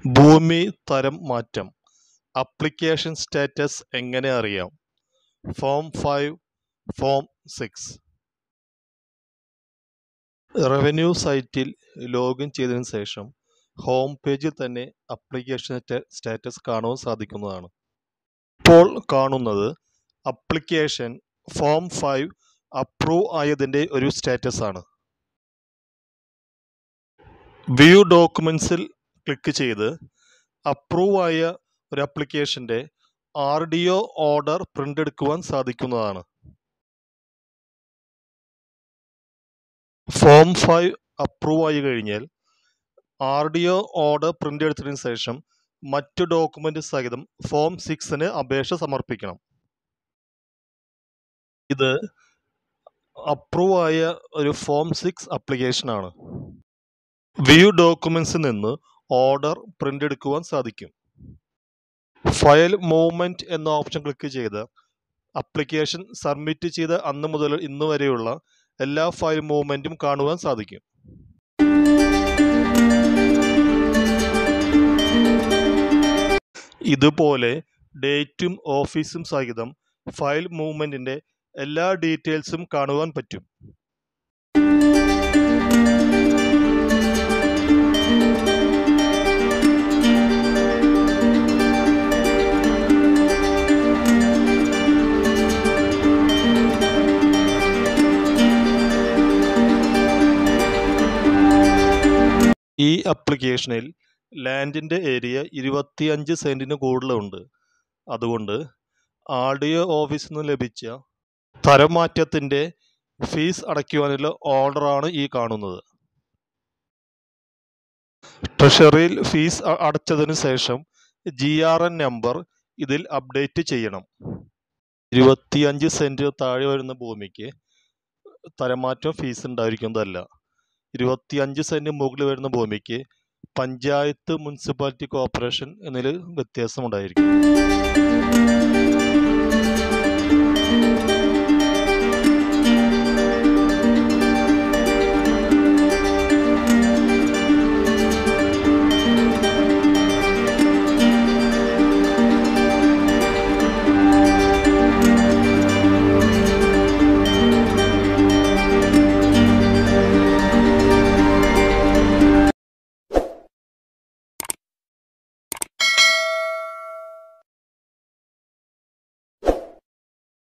ഭൂമി തരം മാറ്റം അപ്ലിക്കേഷൻ സ്റ്റാറ്റസ് എങ്ങനെ അറിയാം form five form six revenue സൈറ്റിൽ ലോഗിൻ ചെയ്തതിനു ശേഷം ഹോം പേജിൽ തന്നെ അപ്ലിക്കേഷൻ സ്റ്റാറ്റസ് കാണുവാൻ സാധിക്കുന്നതാണ് ഇപ്പോൾ കാണുന്നത് അപ്ലിക്കേഷൻ ഫോം ഫൈവ് അപ്രൂവ് ആയതിൻ്റെ ഒരു സ്റ്റാറ്റസ് ആണ് വ്യൂ ഡോക്യുമെൻസിൽ ക്ലിക്ക് ചെയ്ത് അപ്രൂവ് ആയ ഒരു അപ്ലിക്കേഷൻ്റെ R D O order print എടുക്കുവാൻ സാധിക്കുന്നതാണ് ഫോം ഫൈവ് അപ്രൂവ് ആയി കഴിഞ്ഞാൽ R D O order print എടുത്തതിന് ശേഷം മറ്റു ഡോക്യുമെൻ്റ് സഹിതം ഫോം സിക്സിന് അപേക്ഷ സമർപ്പിക്കണം ഇത് അപ്രൂവ് ആയ ഒരു ഫോം സിക്സ് ആപ്ലിക്കേഷനാണ് വ്യൂ ഡോക്യുമെൻസിൽ നിന്ന് ഓർഡർ പ്രിൻ്റ് എടുക്കുവാൻ സാധിക്കും ഫയൽ മൂവ്മെൻറ്റ് എന്ന ഓപ്ഷൻ ക്ലിക്ക് ചെയ്ത് അപ്ലിക്കേഷൻ സബ്മിറ്റ് ചെയ്ത അന്ന് മുതൽ ഇന്ന് വരെയുള്ള എല്ലാ ഫയൽ മൂവ്മെൻറ്റും കാണുവാൻ സാധിക്കും ഇതുപോലെ ഡേറ്റും ഓഫീസും സഹിതം ഫയൽ മൂവ്മെൻറ്റിൻ്റെ എല്ലാ ഡീറ്റെയിൽസും കാണുവാൻ പറ്റും ഈ അപ്ലിക്കേഷനിൽ ലാൻഡിൻ്റെ ഏരിയ ഇരുപത്തിയഞ്ച് സെൻറ്റിന് കൂടുതലുണ്ട് അതുകൊണ്ട് ആർ ഡി ഒ ഓഫീസിൽ നിന്ന് ലഭിച്ച തരംമാറ്റത്തിൻ്റെ ഫീസ് അടയ്ക്കുവാനുള്ള ഓർഡറാണ് ഈ കാണുന്നത് ട്രഷറിയിൽ ഫീസ് അ- അടച്ചതിന് ശേഷം ജി ആർ എൻ നമ്പർ ഇതിൽ അപ്ഡേറ്റ് ചെയ്യണം ഇരുപത്തിയഞ്ച് സെൻറ്റ് താഴെ വരുന്ന ഭൂമിക്ക് തരംമാറ്റം ഫീസ് ഉണ്ടായിരിക്കുന്നതല്ല ഇരുപത്തിയഞ്ച് സെൻറ്റ് മുകളിൽ വരുന്ന ഭൂമിക്ക് പഞ്ചായത്ത് മുനിസിപ്പാലിറ്റി കോർപ്പറേഷൻ എന്നതിൽ വ്യത്യാസമുണ്ടായിരിക്കും